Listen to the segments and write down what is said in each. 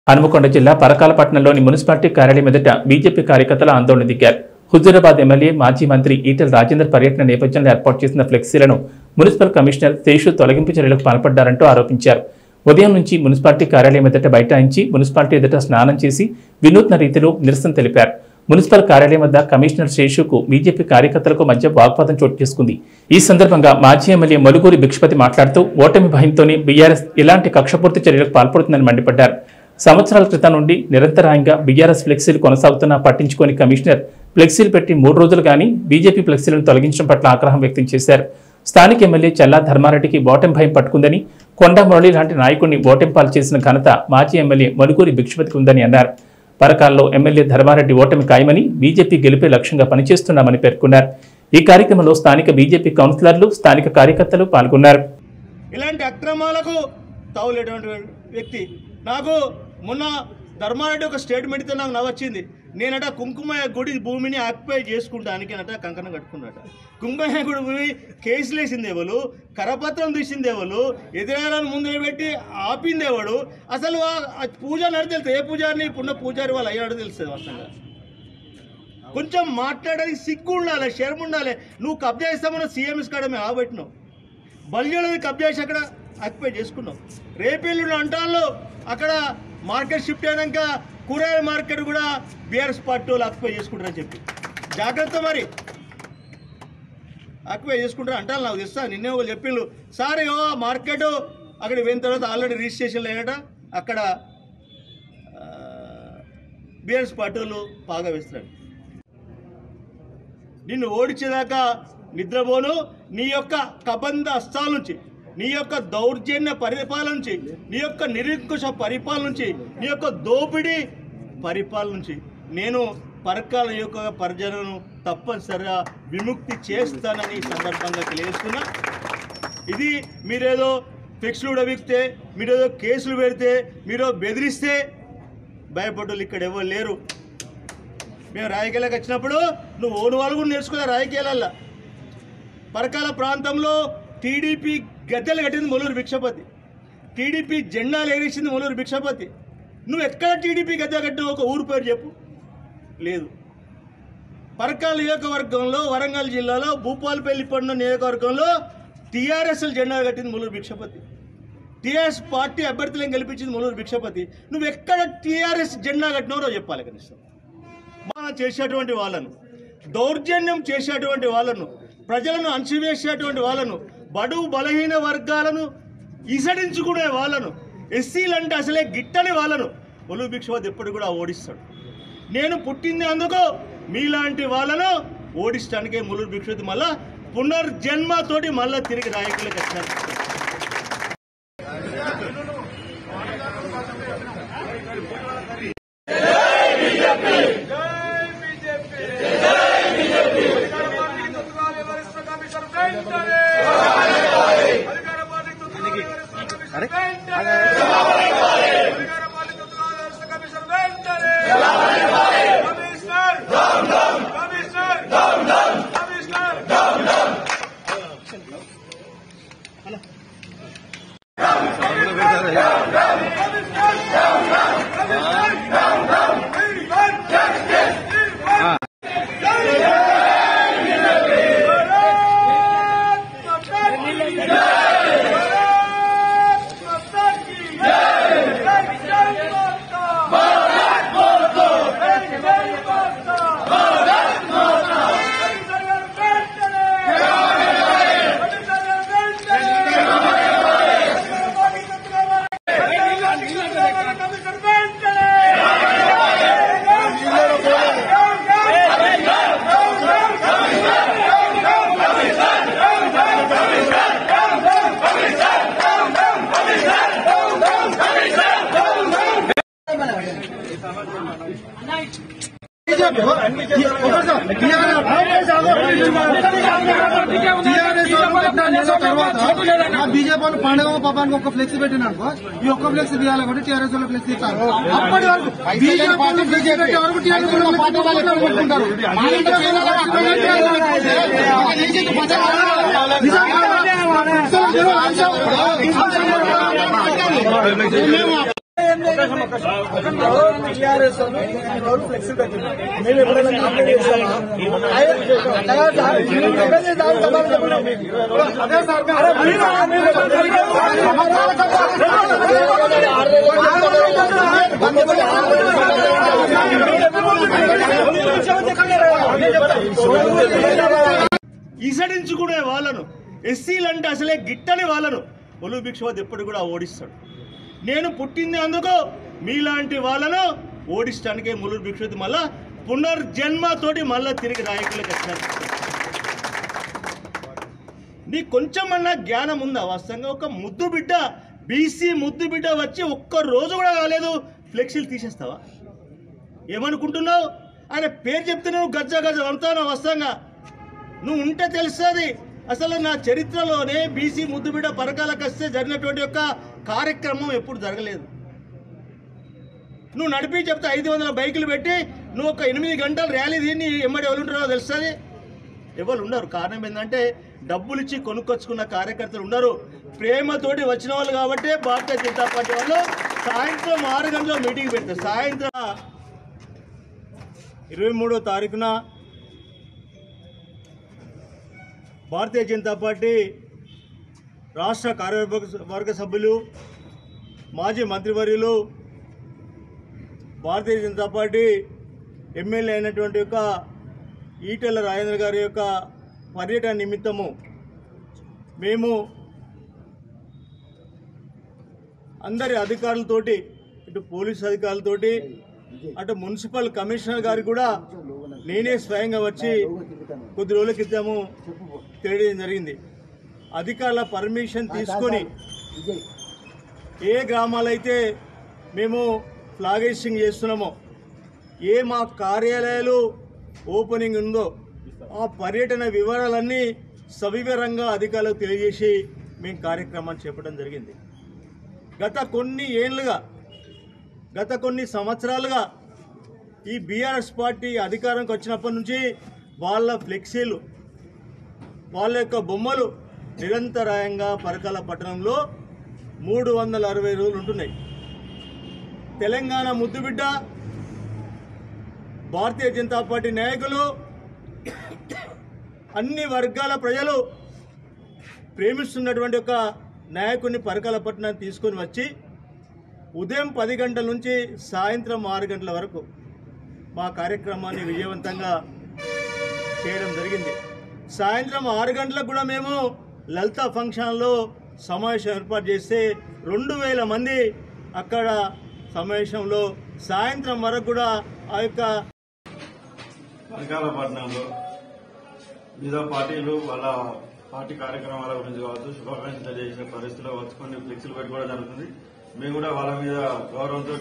హనుమకొండ జిల్లా పరకాలపట్నంలోని మున్సిపాలిటీ కార్యాలయం ఎదుట బీజేపీ కార్యకర్తలు ఆందోళన దిగారు హుజూరాబాద్ ఎమ్మెల్యే మాజీ మంత్రి ఈటెల రాజేందర్ పర్యటన నేపథ్యంలో ఏర్పాటు చేసిన ఫ్లెక్సీలను మున్సిపల్ కమిషనర్ శేషు తొలగింపు చర్యలకు పాల్పడ్డారంటూ ఆరోపించారు ఉదయం నుంచి మున్సిపాలిటీ కార్యాలయం ఎదుట బైఠాయించి మున్సిపాలిటీ ఎదుట స్నానం చేసి వినూత్న రీతిలో నిరసన తెలిపారు మున్సిపల్ కార్యాలయం వద్ద కమిషనర్ శేషుకు బీజేపీ కార్యకర్తలకు మధ్య వాగ్వాదం చోటు చేసుకుంది ఈ సందర్భంగా మాజీ ఎమ్మెల్యే మలుగూరి భిక్షపతి మాట్లాడుతూ ఓటమి భయంతోనే బీఆర్ఎస్ ఇలాంటి కక్షపూర్తి చర్యలకు పాల్పడుతుందని మండిపడ్డారు సంవత్సరాల క్రితం నుండి నిరంతరాయంగా బీఆర్ఎస్ ఫ్లెక్సీలు కొనసాగుతున్నా పట్టించుకోని కమిషనర్ ఫ్లెక్సీలు పెట్టి మూడు రోజులు కానీ బీజేపీ ఫ్లెక్సీలను తొలగించడం పట్ల ఆగ్రహం వ్యక్తం చేశారు స్థానిక ఎమ్మెల్యే చల్లా ధర్మారెడ్డికి ఓటమి భయం పట్టుకుందని కొండ మురళి లాంటి నాయకుడిని ఓటమి పాలు చేసిన ఘనత మాజీ ఎమ్మెల్యే మనుగూరి భిక్షపతికి ఉందని అన్నారు పరకాల్లో ఎమ్మెల్యే ధర్మారెడ్డి ఓటమి ఖాయమని బీజేపీ గెలిపే లక్ష్యంగా పనిచేస్తున్నామని పేర్కొన్నారు ఈ కార్యక్రమంలో స్థానిక బీజేపీ కౌన్సిలర్లు స్థానిక కార్యకర్తలు పాల్గొన్నారు ఇలాంటి అక్రమాలకు తావులేటువంటి వ్యక్తి నాకు మొన్న ధర్మారెడ్డి ఒక స్టేట్మెంట్ ఇస్తే నాకు నవ్వొచ్చింది నేనట కుంకుమయ్య గుడి భూమిని ఆక్యుపై చేసుకుంటానికి అనట కంకణం కట్టుకున్నట కుంకుమయ్య గుడి భూమి కేసులు వేసింది ఎవరు కరపత్రం తీసింది ఎవరు ఎదురాలను ముందు పెట్టి ఆపింది ఎవడు అసలు ఆ- ఆ పూజ నడితే తెలుసు ఏ పూజారిని ఇప్పుడున్న పూజారి వాళ్ళు అయ్యాడో తెలుస్తుంది వాస్తవంగా కొంచెం మాట్లాడడానికి సిగ్గు ఉండాలి శర్మ ఉండాలి నువ్వు కబ్జా ఇస్తామన్న సీఎంఎస్ కాడ మేము ఆబెట్టినావు బలిజోళ్ళది కబ్జా చేసి అక్కడ ఆక్యుపై చేసుకున్నాం రేపెల్లుడు అంటాల్లో అక్కడ మార్కెట్ షిఫ్ట్ అయినాక కూరగాయల మార్కెట్ కూడా బీఆర్ఎస్ పార్టీ వాళ్ళు ఆక్యుపై చేసుకుంటారని చెప్పి జాగ్రత్త మరి ఆక్యుపై చేసుకుంటారు అంటారు నాకు తెలుసా నిన్నే వాళ్ళు చెప్పిండ్రు సార్ ఏవో మార్కెట్ అక్కడ పోయిన తర్వాత ఆల్రెడీ రిజిస్ట్రేషన్ లేనట అక్కడ బీఆర్ఎస్ పార్టీ వాళ్ళు బాగా వేస్తారు నిన్ను ఓడించేదాకా నిద్రపోను నీ యొక్క కబంధ హస్తాల నుంచి నీ యొక్క దౌర్జన్య పరిపాలన నుంచి నీ యొక్క నిరంకుశ పరిపాలన నుంచి నీ యొక్క దోపిడీ పరిపాలన నుంచి నేను పరకాల యొక్క ప్రజలను తప్పనిసరిగా విముక్తి చేస్తానని ఈ సందర్భంగా తెలియజేస్తున్నా ఇది మీరేదో ఫిక్స్లు ఉడవిక్తే మీరేదో కేసులు పెడితే మీరు బెదిరిస్తే భయపడ్డోళ్ళు ఇక్కడ ఎవరు లేరు మేము రాజకీయాలకు వచ్చినప్పుడు నువ్వు ఓను వాళ్ళు కూడా నేర్చుకున్నా రాజకీయాలల్లో పరకాల ప్రాంతంలో టీడీపీ గద్దెలు కట్టింది మొలూరు భిక్షపతి టీడీపీ జెండాలు ఎగిరించింది మొలూరు భిక్షపతి నువ్వు ఎక్కడ టీడీపీ గద్దె కట్టిన ఒక ఊరు పేరు చెప్పు లేదు పరకాల నియోజకవర్గంలో వరంగల్ జిల్లాలో భూపాలపల్లి పడిన నియోజకవర్గంలో టీఆర్ఎస్ జెండాలు కట్టింది మొలూరు భిక్షపతి టీఆర్ఎస్ పార్టీ అభ్యర్థులను గెలిపించింది మొలూరు భిక్షపతి నువ్వు ఎక్కడ టీఆర్ఎస్ జెండా కట్టినారో చెప్పాలి కనీసం మనం చేసేటువంటి వాళ్ళను దౌర్జన్యం చేసేటువంటి వాళ్ళను ప్రజలను అణచివేసేటువంటి వాళ్ళను బడుగు బలహీన వర్గాలను ఇసడించుకునే వాళ్ళను ఎస్సీలు అంటే అసలే గిట్టని వాళ్ళను ఒలు భిక్షపతి ఎప్పుడు కూడా ఓడిస్తాడు నేను పుట్టింది అందుకు మీలాంటి వాళ్ళను ఓడించడానికే ములురు భిక్షపతి మళ్ళా పునర్జన్మతోటి మళ్ళా తిరిగి నాయకులకు వచ్చారు బీజేపీ వాళ్ళు పండుగ పాపానికి ఒక ఫ్లెక్స్ పెట్టిననుకో ఈ ఒక్క ఫ్లెక్స్ తీయాలి కాబట్టి టీఆర్ఎస్ వాళ్ళు ఫ్లెక్స్ ఇస్తారు అప్పటి వరకు బీజేపీ వాళ్ళు ఫ్లెక్స్ పెట్టే వరకు టీఆర్ఎస్ వాళ్ళు ఫ్లెక్స్ కొట్టుకుంటారు. వాళ్ళంతా కేంద్ర ప్రభుత్వం నిజంగా టీఆర్ఎస్ రోజు ఫ్లెక్సీ పెట్టింది మేము ఎప్పుడైనా కంప్లైంట్ చేస్తామా అదే సార్ ఈసడించుకునే వాళ్ళను ఎస్సీలు అంటే అసలే గిట్టని వాళ్ళను ఒలు భిక్షవత్ ఎప్పుడు కూడా ఓడిస్తాడు నేను పుట్టింది అందుకు మీలాంటి వాళ్ళను ఓడిస్తానికే ములుగు భిక్షవతి మళ్ళా పునర్జన్మతోటి మళ్ళా తిరిగి నాయకులకు వచ్చినారు నీకు కొంచెమన్నా జ్ఞానం ఉందా వాస్తవంగా ఒక ముద్దు బిడ్డ బీసీ ముద్దు బిడ్డ వచ్చి ఒక్క రోజు కూడా కాలేదు ఫ్లెక్సీలు తీసేస్తావా ఏమనుకుంటున్నావు ఆయన పేరు చెప్తే నువ్వు గజ్జ గజ్జ అంటాను వాస్తవంగా నువ్వు ఉంటే తెలుస్తుంది అసలు నా చరిత్రలోనే బీసీ ముద్దుబిడ్డ పరకాలకు వస్తే జరిగినటువంటి యొక్క కార్యక్రమం ఎప్పుడు జరగలేదు నువ్వు నడిపి చెప్తే ఐదు వందల బైకులు పెట్టి నువ్వు ఒక ఎనిమిది గంటలు ర్యాలీ దీన్ని ఎమ్మడి ఎవరు ఉంటారో తెలుస్తుంది ఎవరు ఉండరు కారణం ఏంటంటే డబ్బులు ఇచ్చి కొనుక్కొచ్చుకున్న కార్యకర్తలు ఉండరు ప్రేమతోటి వచ్చిన వాళ్ళు కాబట్టి భారతీయ జనతా పార్టీ వాళ్ళు సాయంత్రం ఆరు గంటల మీటింగ్ పెడతారు సాయంత్రం ఇరవై మూడో తారీఖున భారతీయ జనతా పార్టీ రాష్ట్ర కార్యవర్గ వర్గ సభ్యులు మాజీ మంత్రివర్యులు భారతీయ జనతా పార్టీ ఎమ్మెల్యే అయినటువంటి యొక్క ఈటెల రాజేంద్ర గారి యొక్క పర్యటన నిమిత్తము మేము అందరి అధికారులతోటి ఇటు పోలీస్ అధికారులతోటి అటు మున్సిపల్ కమిషనర్ గారికి కూడా నేనే స్వయంగా వచ్చి కొద్ది రోజుల క్రితము తెలియడం జరిగింది అధికారుల పర్మిషన్ తీసుకొని ఏ గ్రామాలైతే మేము ఫ్లాగేషింగ్ చేస్తున్నామో ఏ మా కార్యాలయాలు ఓపెనింగ్ ఉందో ఆ పర్యటన వివరాలన్నీ సవివరంగా అధికారులకు తెలియజేసి మేము కార్యక్రమాన్ని చేపట్టడం జరిగింది గత కొన్ని ఏళ్ళుగా గత కొన్ని సంవత్సరాలుగా ఈ బీఆర్ఎస్ పార్టీ అధికారంకి వచ్చినప్పటి నుంచి వాళ్ళ ఫ్లెక్సీలు వాళ్ళ యొక్క బొమ్మలు నిరంతరాయంగా పరకాల పట్టణంలో మూడు వందల అరవై రోజులు ఉంటున్నాయి తెలంగాణ ముద్దుబిడ్డ భారతీయ జనతా పార్టీ నాయకులు అన్ని వర్గాల ప్రజలు ప్రేమిస్తున్నటువంటి ఒక నాయకుడిని పరకాల పట్టణాన్ని తీసుకొని వచ్చి ఉదయం పది గంటల నుంచి సాయంత్రం ఆరు గంటల వరకు మా కార్యక్రమాన్ని విజయవంతంగా చేయడం జరిగింది సాయంత్రం ఆరు గంటలకు కూడా మేము లలిత ఫంక్షన్లో సమావేశం ఏర్పాటు చేస్తే రెండు వేల మంది అక్కడ సమావేశంలో సాయంత్రం వరకు కూడా ఆ యొక్క శ్రీకాళపట్నంలో వివిధ పార్టీలు వాళ్ళ పార్టీ కార్యక్రమాల గురించి కావచ్చు శుభాకాంక్షలు తెలియజేసే పరిస్థితిలో వచ్చి కొన్ని ఫ్లెక్సీలు పెట్టుకోవడం జరుగుతుంది మేము కూడా వాళ్ళ మీద గౌరవంతో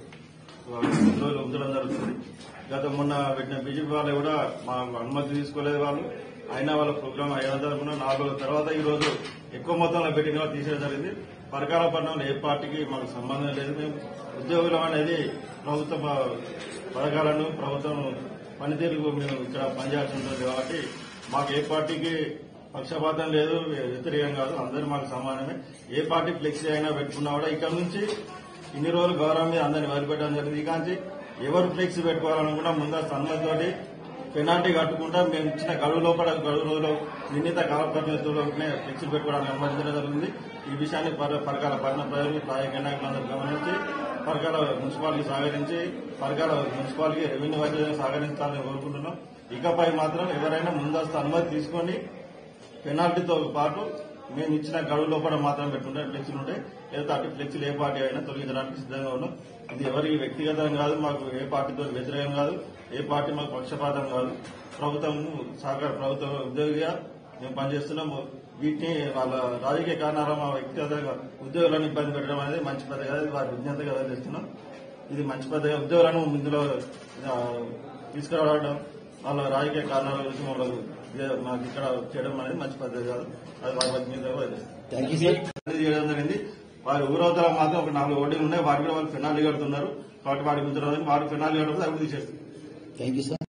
రోజులు ఉంచడం జరుగుతుంది గత మొన్న పెట్టిన బీజేపీ వాళ్ళు కూడా మా అనుమతి తీసుకోలేదు వాళ్ళు అయినా వాళ్ళ ప్రోగ్రామ్ అయిన జరుగుతున్న నాలుగు రోజుల తర్వాత ఈ రోజు ఎక్కువ మొత్తంలో పెట్టిన తీసేయడం జరిగింది పరకాలపట్నంలో ఏ పార్టీకి మాకు సంబంధం లేదు మేము ఉద్యోగులం అనేది ప్రభుత్వ ప- పథకాలను ప్రభుత్వం పనితీరుకు మేము ఇక్కడ పనిచేయాల్సి ఉంటుంది కాబట్టి మాకు ఏ పార్టీకి పక్షపాతం లేదు వ్యతిరేకం కాదు అందరూ మాకు సమానమే ఏ పార్టీ ఫ్లెక్సీ అయినా పెట్టుకున్నా కూడా ఇక్కడ నుంచి ఇన్ని రోజులు గౌరవం మీద అందరిని వదిలిపెట్టడం జరిగింది ఇక నుంచి ఎవరు ఫ్లెక్సీ పెట్టుకోవాలనుకున్నా ముందస్తు అనుమతితోటి పెనాల్టీ కట్టుకుంటా మేము ఇచ్చిన గడువు లోపల గడువు రోజులు నిర్ణీత కాలపరిమితిలోనే ఫ్లెక్సీ పెట్టుకోవడానికి అనుమతించడం జరిగింది ఈ విషయాన్ని పర- పరకాల పట్టణ ప్రజలు స్థాయి నాయకులందరూ గమనించి పరకాల మున్సిపాలిటీ సహకరించి పరకాల మున్సిపాలిటీ రెవెన్యూ వైద్యులను సహకరించాలని కోరుకుంటున్నాం ఇకపై మాత్రం ఎవరైనా ముందస్తు అనుమతి తీసుకొని పెనాల్టీతో పాటు మేము ఇచ్చిన గడువు లోపల మాత్రం పెట్టుకుంటే ఫ్లెక్సీలు ఉంటాయి లేదా అటు ఫ్లెక్సీలు ఏ పార్టీ అయినా తొలగించడానికి సిద్ధంగా ఉన్నాం ఇది ఎవరికి వ్యక్తిగతం కాదు మాకు ఏ పార్టీతో వ్యతిరేకం కాదు ఏ పార్టీ మాకు పక్షపాతం కాదు ప్రభుత్వం సహకార ప్రభుత్వ ఉద్యోగిగా మేము పనిచేస్తున్నాము వీటిని వాళ్ళ రాజకీయ కారణాల మా వ్యక్తిగతంగా ఉద్యోగులను ఇబ్బంది పెట్టడం అనేది మంచి పద్ధతి కాదు ఇది వారి విజ్ఞతగా వదిలేస్తున్నాం ఇది మంచి పద్ధతి ఉద్యోగులను ఇందులో ఆ, తీసుకురావడం వాళ్ళ రాజకీయ కారణాల గురించి మమ్మల్ని ఇదే మాకు ఇక్కడ చేయడం అనేది మంచి పద్ధతి కాదు అది వారి విజ్ఞతగా వదిలేస్తున్నాం అది చేయడం జరిగింది వారి ఊరవతల మాత్రం ఒక నాలుగు ఓటీలు ఉన్నాయి వాటి కూడా వాళ్ళు ఫినాలి కడుతున్నారు కాబట్టి వాటి గురించి వారు ఫినాలి కడుతుంది అవి తీసేస్తారు థ్యాంక్ యూ సార్